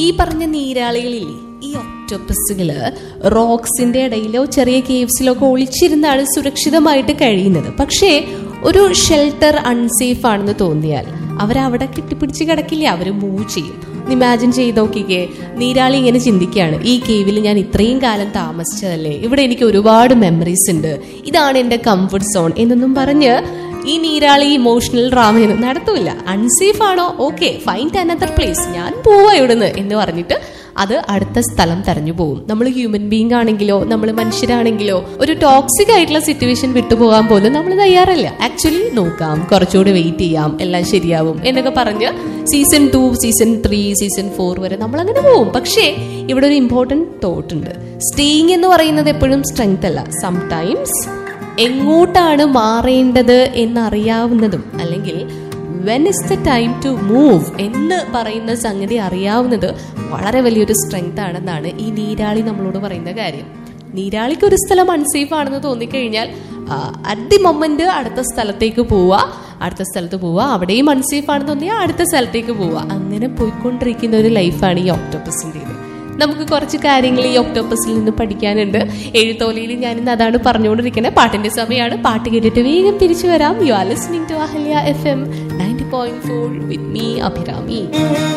പറഞ്ഞ നീരാളികളില്ലേ ഈ ഒക്ടോപ്പസുകള് റോക്സിന്റെ ഇടയിലോ ചെറിയ കേവ്സിലോ ഒക്കെ ഒളിച്ചിരുന്നാണ് സുരക്ഷിതമായിട്ട് കഴിയുന്നത് പക്ഷേ ഒരു ഷെൽട്ടർ അൺസേഫ് ആണെന്ന് തോന്നിയാൽ അവരവിടെ കെട്ടിപ്പിടിച്ച് കിടക്കില്ല അവർ മൂവ് ചെയ്യും ഇമാജിൻ ചെയ്ത് നോക്കിക്കേ നീരാളി ഇങ്ങനെ ചിന്തിക്കുകയാണ് ഈ കേവിൽ ഞാൻ ഇത്രയും കാലം താമസിച്ചതല്ലേ ഇവിടെ എനിക്ക് ഒരുപാട് മെമ്മറീസ് ഉണ്ട് ഇതാണ് എൻ്റെ കംഫർട്ട് സോൺ എന്നൊന്നും പറഞ്ഞ് ഈ നീരാളി ഇമോഷണൽ ഡ്രാമയൊന്നും നടത്തൂല അൺസേഫ് ആണോ ഓക്കെ ഫൈൻഡ് അനദർ പ്ലേസ് ഞാൻ പോവാ ഇവിടുന്ന് എന്ന് പറഞ്ഞിട്ട് അത് അടുത്ത സ്ഥലം തെരഞ്ഞു പോകും നമ്മൾ ഹ്യൂമൻ ബീങ് ആണെങ്കിലോ നമ്മൾ മനുഷ്യരാണെങ്കിലോ ഒരു ടോക്സിക് ആയിട്ടുള്ള സിറ്റുവേഷൻ വിട്ടുപോകാൻ പോലും നമ്മൾ തയ്യാറല്ല ആക്ച്വലി നോക്കാം കുറച്ചുകൂടി വെയിറ്റ് ചെയ്യാം എല്ലാം ശരിയാവും എന്നൊക്കെ പറഞ്ഞ് season two season three season four വരെ നമ്മൾ അങ്ങനെ പോകും പക്ഷേ ഇവിടെ ഒരു ഇമ്പോർട്ടൻറ്റ് തോട്ട് ഉണ്ട് സ്റ്റേയിങ് എന്ന് പറയുന്നത് എപ്പോഴും സ്ട്രെങ്ത് അല്ല സംടൈംസ് എങ്ങോട്ടാണ് മാറേണ്ടത് എന്നറിയാവുന്നതും അല്ലെങ്കിൽ when is the time to move എന്ന് പറയുന്ന സംഗതി അറിയാവുന്നത് വളരെ വലിയൊരു സ്ട്രെങ്ത് ആണെന്നാണ് ഈ നീരാളി നമ്മളോട് പറയുന്ന കാര്യം നീരാളിക്ക് ഒരു സ്ഥലം അൺസേഫ് ആണെന്ന് തോന്നിക്കഴിഞ്ഞാൽ അറ്റ് ദി മൊമെന്റ് അടുത്ത സ്ഥലത്തേക്ക് പോവുക അടുത്ത സ്ഥലത്ത് പോവുക അവിടെയും അൺസേഫ് ആണെന്ന് തോന്നിയാൽ അടുത്ത സ്ഥലത്തേക്ക് പോവുക അങ്ങനെ പോയിക്കൊണ്ടിരിക്കുന്ന ഒരു ലൈഫാണ് ഈ ഒക്ടോപ്പസിൻ്റെത് നമുക്ക് കുറച്ച് കാര്യങ്ങൾ ഈ ഒക്ടോപ്പസിൽ നിന്ന് പഠിക്കാനുണ്ട് എഴുത്തോലയിൽ ഞാൻ ഇന്ന് അതാണ് പറഞ്ഞുകൊണ്ടിരിക്കുന്നത് പാട്ടിന്റെ സമയമാണ് പാട്ട് കേട്ടിട്ട് വേഗം തിരിച്ചു വരാം you are listening to Ahalya F M ninety point four with me Abhirami